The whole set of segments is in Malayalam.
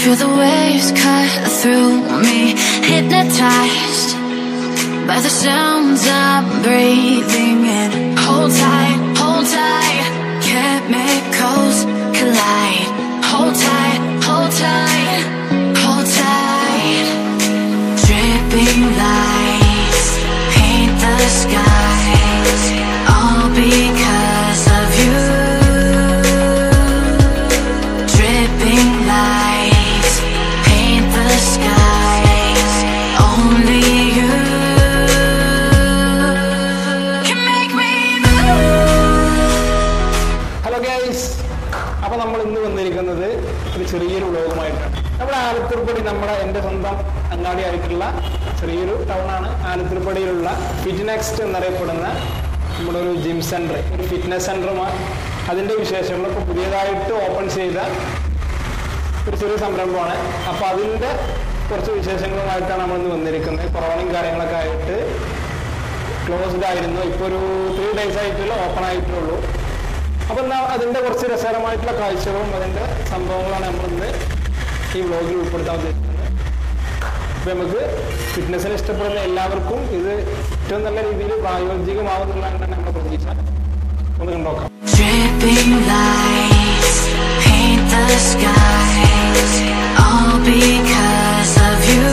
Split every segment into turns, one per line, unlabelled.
Feel the waves cut through me, hypnotized by the sounds I'm breathing in. Hold tight, hold tight, chemicals collide. Hold tight, hold tight, hold tight. Dripping lights paint the skies, all because of you. Dripping lights paint the skies. Only you can make me move.
Hello guys അപ്പൊ നമ്മൾ ഇന്ന് വന്നിരിക്കുന്നത് ഒരു ചെറിയൊരു വ്ലോഗുമായിട്ടാണ് നമ്മുടെ ആലത്തൂർപ്പടി നമ്മുടെ എൻ്റെ സ്വന്തം അങ്ങാടി ആയിട്ടുള്ള ചെറിയൊരു ടൗൺ ആണ് ആലത്തൂർപ്പടിയിലുള്ള ഫിറ്റ്നെക്സ്റ്റ് എന്നറിയപ്പെടുന്ന നമ്മുടെ ഒരു ജിം സെന്റർ ഒരു ഫിറ്റ്നസ് സെന്ററുമാണ് അതിൻ്റെ വിശേഷങ്ങളൊക്കെ പുതിയതായിട്ട് ഓപ്പൺ ചെയ്ത ഒരു ചെറിയ സംരംഭമാണ് അപ്പോൾ അതിൻ്റെ കുറച്ച് വിശേഷങ്ങളുമായിട്ടാണ് നമ്മൾ ഇന്ന് വന്നിരിക്കുന്നത് കൊറോണയും കാര്യങ്ങളൊക്കെ ആയിട്ട് ക്ലോസ്ഡ് ആയിരുന്നു ഇപ്പോൾ ഒരു ത്രീ ഡേയ്സ് ആയിട്ടുള്ള ഓപ്പൺ ആയിട്ടുള്ളൂ അപ്പോൾ എന്നാൽ അതിൻ്റെ കുറച്ച് രസകരമായിട്ടുള്ള കാഴ്ചകളും അതിൻ്റെ സംഭവങ്ങളാണ് നമ്മൾ ഇന്ന് ഈ വ്ലോഗിൽ ഉൾപ്പെടുത്താൻ ഉദ്ദേശിക്കുന്നത് അപ്പോൾ നമുക്ക് ഫിറ്റ്നസ്സിനെ ഇഷ്ടപ്പെടുന്ന എല്ലാവർക്കും ഇത് ഏറ്റവും നല്ല രീതിയിൽ പ്രായോഗികമാവുന്നതാണ് നമ്മുടെ പ്രതീക്ഷ ഒന്ന് കണ്ടോക്കാം
Dripping lights paint the skies, all because of you.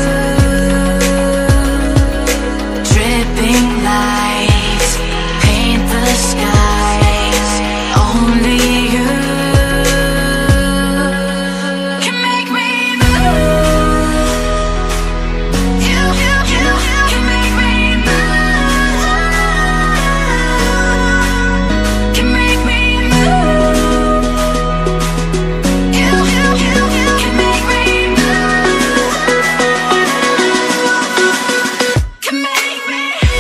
Dripping lights paint the skies, only you can make me move. You, you, you can make me move. Can make me move. You, you, you, you can make me move. Can make me.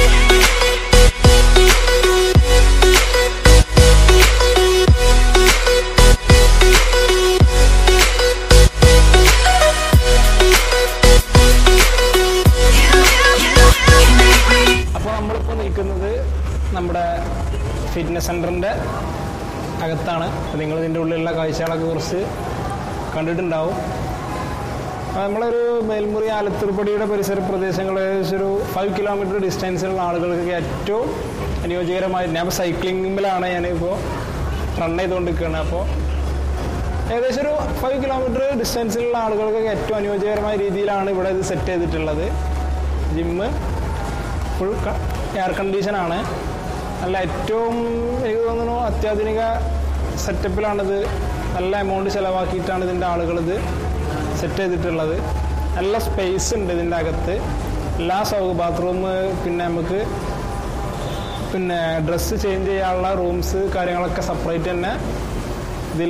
You, you, you can make me.
അപ്പോൾ നമ്മളിപ്പോൾ നിൽക്കുന്നത് നമ്മുടെ ഫിറ്റ്നസ് സെൻറ്ററിൻ്റെ അകത്താണ് അപ്പോൾ നിങ്ങൾ ഇതിൻ്റെ ഉള്ളിലുള്ള കാഴ്ചകളൊക്കെ കുറിച്ച് കണ്ടിട്ടുണ്ടാവും അപ്പോൾ നമ്മളൊരു മേൽമുറി ആലത്തൂർപ്പടിയുടെ പരിസര പ്രദേശങ്ങൾ ഏകദേശം ഒരു ഫൈവ് കിലോമീറ്റർ ഡിസ്റ്റൻസിലുള്ള ആളുകൾക്ക് ഏറ്റവും അനുയോജ്യകരമായി ഞാൻ ഇപ്പോൾ സൈക്ലിങ്ങിലാണ് ഞാനിപ്പോൾ റൺ ചെയ്തുകൊണ്ടിരിക്കുകയാണ് അപ്പോൾ ഏകദേശം ഒരു ഫൈവ് കിലോമീറ്റർ ഡിസ്റ്റൻസിലുള്ള ആളുകൾക്ക് ഏറ്റവും അനുയോജ്യകരമായ രീതിയിലാണ് ഇവിടെ ഇത് സെറ്റ് ചെയ്തിട്ടുള്ളത് ജിമ്മ് ഫുൾ എയർ കണ്ടീഷനാണ് നല്ല ഏറ്റവും എനിക്ക് തോന്നുന്നു അത്യാധുനിക സെറ്റപ്പിലാണിത് നല്ല എമൗണ്ട് ചിലവാക്കിയിട്ടാണ് ഇതിൻ്റെ ആളുകൾ ഇത് സെറ്റ് ചെയ്തിട്ടുള്ളത് നല്ല സ്പേസ് ഉണ്ട് ഇതിൻ്റെ അകത്ത് എല്ലാ സൗകര്യം ബാത്റൂം പിന്നെ നമുക്ക് പിന്നെ ഡ്രസ്സ് ചേഞ്ച് ചെയ്യാനുള്ള റൂംസ് കാര്യങ്ങളൊക്കെ സെപ്പറേറ്റ് തന്നെ ഇതിൽ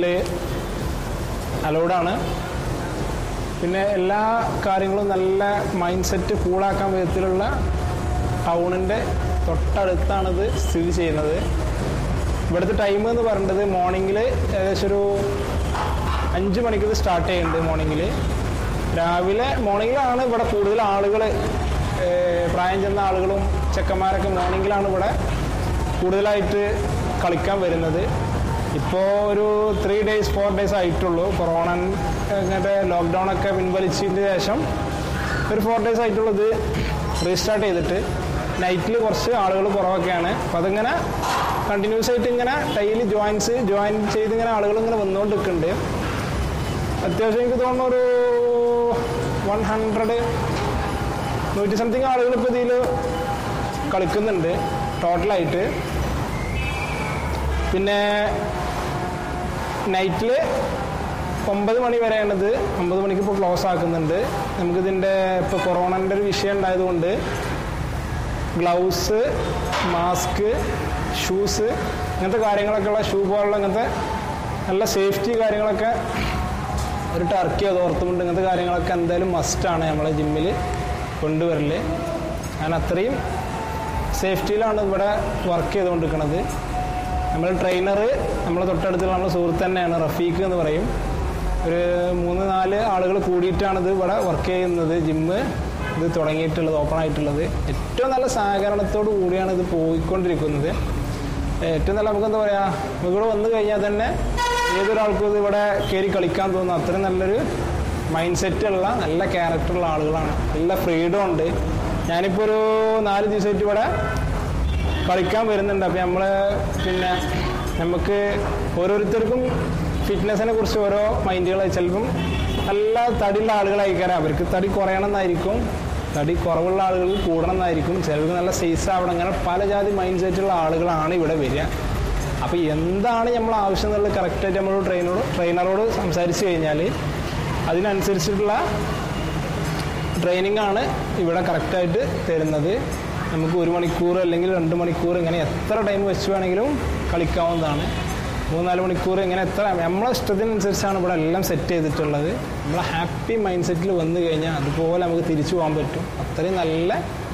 അലൗഡാണ് പിന്നെ എല്ലാ കാര്യങ്ങളും നല്ല മൈൻഡ് സെറ്റ് കൂളാക്കാൻ വിധത്തിലുള്ള ടൗണിൻ്റെ തൊട്ടടുത്താണിത് സ്ഥിതി ചെയ്യുന്നത് ഇവിടുത്തെ ടൈം എന്ന് പറയുന്നത് മോർണിംഗിൽ ഏകദേശം ഒരു അഞ്ച് മണിക്ക് ഇത് സ്റ്റാർട്ട് ചെയ്യുന്നുണ്ട് മോർണിംഗിൽ രാവിലെ മോർണിംഗിലാണ് ഇവിടെ കൂടുതൽ ആളുകൾ പ്രായം ചെന്ന ആളുകളും ചെക്കന്മാരൊക്കെ മോർണിംഗിലാണ് ഇവിടെ കൂടുതലായിട്ട് കളിക്കാൻ വരുന്നത് ഇപ്പോൾ ഒരു ത്രീ ഡേയ്സ് ഫോർ ഡേയ്സ് ആയിട്ടുള്ളൂ കൊറോണ ഇങ്ങനത്തെ ലോക്ക്ഡൗൺ ഒക്കെ പിൻവലിച്ചതിന് ശേഷം ഒരു ഫോർ ഡേയ്സ് ആയിട്ടുള്ളത് റീസ്റ്റാർട്ട് ചെയ്തിട്ട് നൈറ്റിൽ കുറച്ച് ആളുകൾ കുറവൊക്കെയാണ് അപ്പോൾ അതിങ്ങനെ കണ്ടിന്യൂസ് ആയിട്ട് ഇങ്ങനെ ഡെയിലി ജോയിൻസ് ജോയിൻ ചെയ്ത് ഇങ്ങനെ ആളുകൾ ഇങ്ങനെ വന്നുകൊണ്ട് നിൽക്കുന്നുണ്ട് അത്യാവശ്യം എനിക്ക് തോന്നുന്നു ഒരു വൺ ഹൺഡ്രഡ് നൂറ്റി സംതിങ് ആളുകൾ ഇപ്പോൾ ഇതിൽ കളിക്കുന്നുണ്ട് ടോട്ടലായിട്ട് പിന്നെ നൈറ്റിൽ ഒമ്പത് മണി വരെയാണിത് ഒമ്പത് മണിക്ക് ഇപ്പോൾ ക്ലോസ് ആക്കുന്നുണ്ട് നമുക്കിതിൻ്റെ ഇപ്പോൾ കൊറോണൻ്റെ ഒരു വിഷയം ഉണ്ടായതുകൊണ്ട് ഗ്ലൗസ് മാസ്ക് ഷൂസ് ഇങ്ങനത്തെ കാര്യങ്ങളൊക്കെ ഉള്ള ഷൂ പോലുള്ള ഇങ്ങനത്തെ നല്ല സേഫ്റ്റി കാര്യങ്ങളൊക്കെ ഒരു ടർക്കി അത് ഓർത്തുമുണ്ട് ഇങ്ങനത്തെ കാര്യങ്ങളൊക്കെ എന്തായാലും മസ്റ്റാണ് നമ്മളെ ജിമ്മിൽ കൊണ്ടുവരൽ കാരണം അത്രയും സേഫ്റ്റിയിലാണ് ഇവിടെ വർക്ക് ചെയ്തുകൊണ്ടിരിക്കുന്നത് നമ്മൾ ട്രെയിനർ നമ്മളെ തൊട്ടടുത്തുള്ള നമ്മുടെ സുഹൃത്ത് തന്നെയാണ് റഫീഖ് എന്ന് പറയും ഒരു മൂന്ന് നാല് ആളുകൾ കൂടിയിട്ടാണ് ഇത് ഇവിടെ വർക്ക് ചെയ്യുന്നത് ജിമ്മ് ഇത് തുടങ്ങിയിട്ടുള്ളത് ഓപ്പൺ ആയിട്ടുള്ളത് ഏറ്റവും നല്ല സഹകരണത്തോടു കൂടിയാണ് ഇത് പോയിക്കൊണ്ടിരിക്കുന്നത് ഏറ്റവും നല്ല നമുക്ക് എന്താ പറയുക ഇവിടെ വന്നു കഴിഞ്ഞാൽ തന്നെ ഏതൊരാൾക്കും ഇത് ഇവിടെ കയറി കളിക്കാൻ തോന്നും അത്രയും നല്ലൊരു മൈൻഡ് സെറ്റ് ഉള്ള നല്ല ക്യാരക്ടറുള്ള ആളുകളാണ് നല്ല ഫ്രീഡം ഉണ്ട് ഞാനിപ്പോൾ ഒരു നാല് ദിവസമായിട്ട് ഇവിടെ കളിക്കാൻ വരുന്നുണ്ട് അപ്പം നമ്മൾ പിന്നെ നമുക്ക് ഓരോരുത്തർക്കും ഫിറ്റ്നസിനെ കുറിച്ച് ഓരോ മൈൻഡുകൾ ചിലപ്പം നല്ല തടിയുള്ള ആളുകളായിരിക്കാം അവർക്ക് തടി കുറയണമെന്നായിരിക്കും തടി കുറവുള്ള ആളുകൾ കൂടണം എന്നായിരിക്കും ചിലർക്ക് നല്ല സൈസ് ആവണം അങ്ങനെ പല ജാതി മൈൻഡ് സെറ്റുള്ള ആളുകളാണ് ഇവിടെ വരിക അപ്പോൾ എന്താണ് നമ്മൾ ആവശ്യം എന്നുള്ളത് കറക്റ്റായിട്ട് നമ്മൾ ട്രെയിനറോട് ട്രെയിനറോട് സംസാരിച്ച് കഴിഞ്ഞാൽ അതിനനുസരിച്ചിട്ടുള്ള ട്രെയിനിങ് ആണ് ഇവിടെ കറക്റ്റായിട്ട് തരുന്നത് നമുക്ക് ഒരു മണിക്കൂർ അല്ലെങ്കിൽ രണ്ട് മണിക്കൂർ ഇങ്ങനെ എത്ര ടൈം വെച്ച് വേണമെങ്കിലും കളിക്കാവുന്നതാണ് മൂന്നാല് മണിക്കൂർ ഇങ്ങനെ എത്ര നമ്മളെ ഇഷ്ടത്തിനനുസരിച്ചാണ് ഇവിടെ എല്ലാം സെറ്റ് ചെയ്തിട്ടുള്ളത് നമ്മളെ ഹാപ്പി മൈൻഡ് സെറ്റിൽ വന്നു കഴിഞ്ഞാൽ അതുപോലെ നമുക്ക് തിരിച്ചു പോകാൻ പറ്റും അത്രയും നല്ല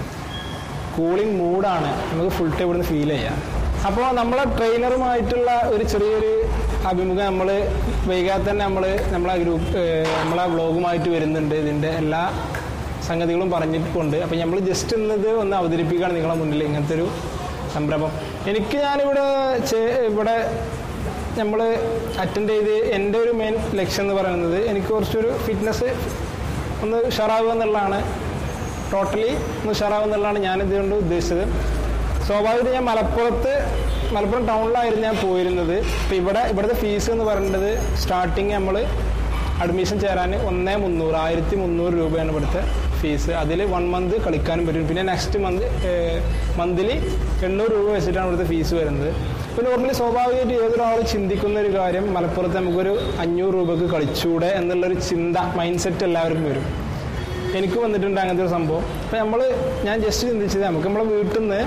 കൂളിംഗ് മൂഡാണ് നമുക്ക് ഫുൾ ടൈം ഇവിടുന്ന് ഫീൽ ചെയ്യാം അപ്പോൾ നമ്മളെ ട്രെയിനറുമായിട്ടുള്ള ഒരു ചെറിയൊരു അഭിമുഖം നമ്മൾ വൈകാതെ തന്നെ നമ്മൾ നമ്മളെ ഗ്രൂപ്പ് നമ്മളെ വ്ളോഗുമായിട്ട് വരുന്നുണ്ട് ഇതിൻ്റെ എല്ലാ സംഗതികളും പറഞ്ഞിട്ടുണ്ട് അപ്പോൾ നമ്മൾ ജസ്റ്റ് ഇന്നത് ഒന്ന് അവതരിപ്പിക്കുകയാണ് നിങ്ങളെ മുന്നിൽ ഇങ്ങനത്തെ ഒരു സംരംഭം എനിക്ക് ഞാനിവിടെ ചെ- ഇവിടെ നമ്മൾ അറ്റൻഡ് ചെയ്ത് എൻ്റെ ഒരു മെയിൻ ലക്ഷ്യം എന്ന് പറയുന്നത് എനിക്ക് കുറച്ചൊരു ഫിറ്റ്നസ് ഒന്ന് ഉഷാറാവുക എന്നുള്ളതാണ് ടോട്ടലി ഒന്ന് ഉഷാറാവുക എന്നുള്ളതാണ് ഞാൻ ഇതുകൊണ്ട് ഉദ്ദേശിച്ചത് സ്വാഭാവികമായിട്ട് ഞാൻ മലപ്പുറത്ത് മലപ്പുറം ടൗണിലായിരുന്നു ഞാൻ പോയിരുന്നത് അപ്പോൾ ഇവിടെ ഇവിടുത്തെ ഫീസ് എന്ന് പറയുന്നത് സ്റ്റാർട്ടിങ് നമ്മൾ അഡ്മിഷൻ ചേരാൻ ഒന്നേ മുന്നൂറ് ആയിരത്തി മുന്നൂറ് രൂപയാണ് ഇവിടുത്തെ ഫീസ് അതിൽ വൺ മന്ത് കളിക്കാനും പറ്റും പിന്നെ നെക്സ്റ്റ് മന്ത് മന്ത്ലി എണ്ണൂറ് രൂപ വെച്ചിട്ടാണ് ഇവിടുത്തെ ഫീസ് വരുന്നത് ഇപ്പോൾ നോർമലി സ്വാഭാവികമായിട്ട് ഏതൊരാൾ ചിന്തിക്കുന്ന ഒരു കാര്യം മലപ്പുറത്ത് നമുക്കൊരു അഞ്ഞൂറ് രൂപക്ക് കളിച്ചൂടെ എന്നുള്ളൊരു ചിന്ത മൈൻഡ് സെറ്റ് എല്ലാവർക്കും വരും എനിക്ക് വന്നിട്ടുണ്ട് അങ്ങനത്തെ ഒരു സംഭവം അപ്പം നമ്മൾ ഞാൻ ജസ്റ്റ് ചിന്തിച്ചത് നമുക്ക് നമ്മളെ വീട്ടിൽ നിന്ന്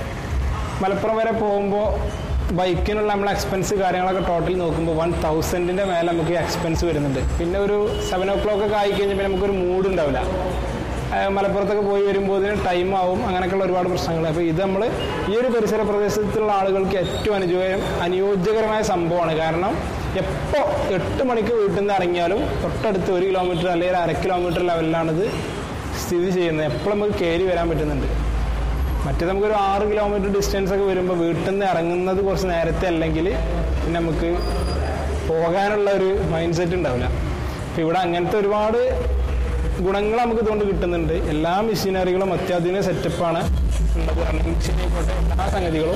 മലപ്പുറം വരെ പോകുമ്പോൾ ബൈക്കിനുള്ള നമ്മളെ എക്സ്പെൻസ് കാര്യങ്ങളൊക്കെ ടോട്ടൽ നോക്കുമ്പോൾ വൺ തൗസൻഡിൻ്റെ മേലെ നമുക്ക് എക്സ്പെൻസ് വരുന്നുണ്ട് പിന്നെ ഒരു സെവൻ ഓ ക്ലോക്ക് ഒക്കെ ആയി കഴിഞ്ഞാൽ പിന്നെ നമുക്കൊരു മൂഡ് ഉണ്ടാവില്ല ആ, മലപ്പുറത്തൊക്കെ പോയി വരുമ്പോൾ ഇതിന് ടൈം ആവും അങ്ങനെയൊക്കെയുള്ള ഒരുപാട് പ്രശ്നങ്ങൾ അപ്പോൾ ഇത് നമ്മൾ ഈ ഒരു പരിസര പ്രദേശത്തുള്ള ആളുകൾക്ക് ഏറ്റവും അനുയോജ്യം അനുയോജ്യകരമായ സംഭവമാണ് കാരണം എപ്പോൾ എട്ട് മണിക്ക് വീട്ടിൽ നിന്ന് ഇറങ്ങിയാലും തൊട്ടടുത്ത് ഒരു കിലോമീറ്റർ അല്ലെങ്കിൽ അര കിലോമീറ്റർ ലെവലിലാണിത് സ്ഥിതി ചെയ്യുന്നത് എപ്പോഴും നമുക്ക് കയറി വരാൻ പറ്റുന്നുണ്ട് മറ്റേ നമുക്കൊരു ആറ് കിലോമീറ്റർ ഡിസ്റ്റൻസ് ഒക്കെ വരുമ്പോൾ വീട്ടിൽ നിന്ന് ഇറങ്ങുന്നത് കുറച്ച് നേരത്തെ അല്ലെങ്കിൽ പിന്നെ നമുക്ക് പോകാനുള്ള ഒരു മൈൻഡ് സെറ്റ് ഉണ്ടാവില്ല അപ്പോൾ ഇവിടെ അങ്ങനത്തെ ഒരുപാട് ഗുണങ്ങൾ നമുക്ക് ഇതുകൊണ്ട് കിട്ടുന്നുണ്ട് എല്ലാ മെഷീനറികളും അത്യാധുനിക സെറ്റപ്പാണ് ഉള്ളത് റണ്ണിങ് മെഷീൻ ആയിക്കോട്ടെ എല്ലാ സംഗതികളും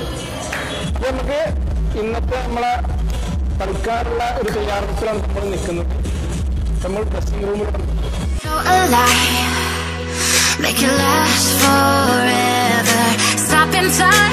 ഇത് നമുക്ക് ഇന്നത്തെ നമ്മളെ കളിക്കാനുള്ള ഒരു തയ്യാറെടുപ്പിലാണ് നമ്മൾ നിൽക്കുന്നത് നമ്മൾ ഡ്രസ്സിംഗ് റൂമിൽ
So alive, make it last forever. Stop in time.